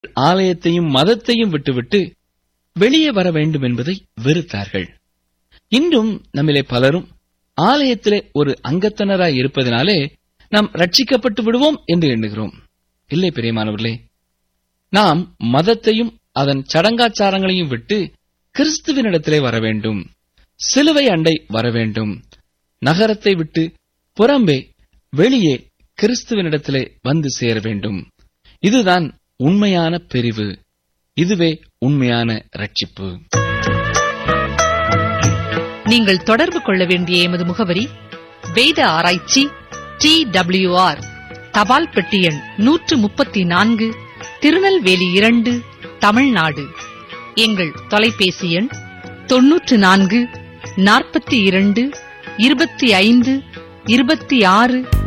ஆலயத்தையும் மதத்தையும் விட்டுவிட்டு வெளியே வர வேண்டும் என்பதை வெறுத்தார்கள் இன்றும் நம்மிலே பலரும் ஆலயத்திலே ஒரு அங்கத்தினராய் இருப்பதனாலே நாம் ரட்சிக்கப்பட்டு விடுவோம் என்று எண்ணுகிறோம் இல்லை பிரியமானவர்களே நாம் மதத்தையும் அதன் சடங்காச்சாரங்களையும் விட்டு கிறிஸ்துவினிடத்திலே வர வேண்டும் சிலுவை அண்டை வர வேண்டும் நகரத்தை விட்டு புறம்பே வெளியே கிறிஸ்துவனிடத்திலே வந்து சேர வேண்டும் இதுதான் உண்மையான பிரிவு இதுவே உண்மையான ரட்சிப்பு நீங்கள் தொடர்பு கொள்ள வேண்டிய எமது முகவரி வேத ஆராய்ச்சி டி ஆர் தபால் பெட்டி எண் நூற்று முப்பத்தி நான்கு திருநெல்வேலி இரண்டு தமிழ்நாடு எங்கள் தொலைபேசி எண் தொன்னூற்று நான்கு நாற்பத்தி இரண்டு இருபத்தி ஐந்து இருபத்தி ஆறு